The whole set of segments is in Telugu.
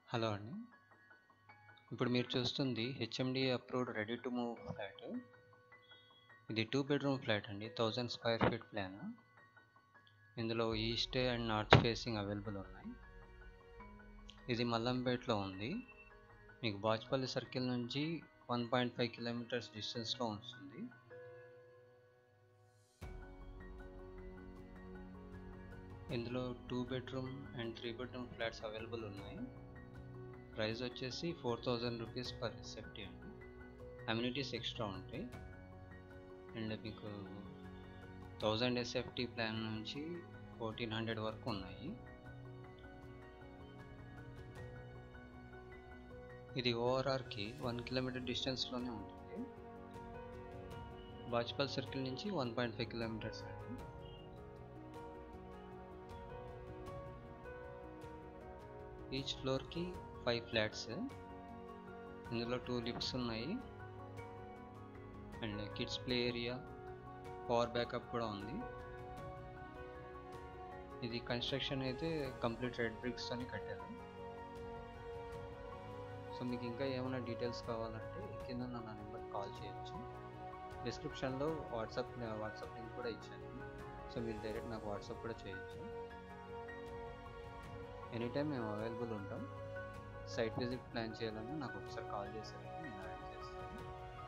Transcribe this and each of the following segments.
హలో అండి ఇప్పుడు మీరు చూస్తుంది HMD approved ready to move flat ఇది టూ బెడ్రూమ్ ఫ్లాట్ అండి థౌజండ్ స్క్వేర్ ఫీట్ ప్లాన్ ఇందులో east and north facing available ఉన్నాయి ఇది మల్లంపేటలో ఉంది మీకు బాచ్పల్లి సర్కిల్ నుంచి వన్ పాయింట్ ఫైవ్ కిలోమీటర్స్ డిస్టెన్స్లో ఉంటుంది ఇందులో two bedroom and three bedroom flats available ఉన్నాయి ప్రైస్ వచ్చేసి four thousand rupees per SFT అండి అమ్యూనిటీస్ ఎక్స్ట్రా ఉంటాయి అండ్ మీకు థౌజండ్ ఎస్ఎఫ్టీ ప్లాన్ నుంచి ఫోర్టీన్ హండ్రెడ్ వరకు ఉన్నాయి ఇది ఓఆర్ఆర్కి వన్ కిలోమీటర్ డిస్టెన్స్లోనే ఉంటుంది బాజ్పల్ సర్కిల్ నుంచి వన్ పాయింట్ ఫైవ్ కిలోమీటర్స్ అండి ఈచ్ ఫ్లోర్కి ఫైవ్ ఫ్లాట్స్ ఇందులో టూ లిఫ్ట్స్ ఉన్నాయి and kids play area power backup కూడా ఉంది ఇది కన్స్ట్రక్షన్ అయితే కంప్లీట్ రెడ్ బ్రిక్స్ అని కట్టారు సో మీకు ఇంకా ఏమైనా డీటెయిల్స్ కావాలంటే కింద నా నెంబర్ కాల్ చేయొచ్చు డిస్క్రిప్షన్లో వాట్సాప్ వాట్సాప్ లింక్ కూడా ఇచ్చాను సో మీరు డైరెక్ట్ నాకు వాట్సాప్ కూడా చేయొచ్చు ఎనీ టైం మేము అవైలబుల్ ఉంటాం సైట్ విజిట్ ప్లాన్ చేయాలని నాకు ఒకసారి కాల్ చేశారంటే నేను అరేంజ్ చేస్తాను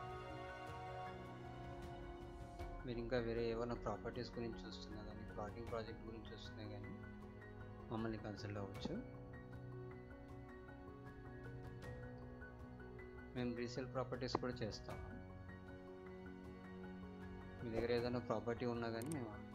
మీరు ఇంకా వేరే ఏమైనా ప్రాపర్టీస్ గురించి చూస్తున్నా కానీ ప్లాటింగ్ ప్రాజెక్ట్ గురించి చూస్తున్నా కానీ మమ్మల్ని కన్సల్ట్ అవ్వచ్చు మేము రీసేల్ ప్రాపర్టీస్ కూడా చేస్తాము మీ దగ్గర ఏదైనా ప్రాపర్టీ ఉన్నా కానీ మేము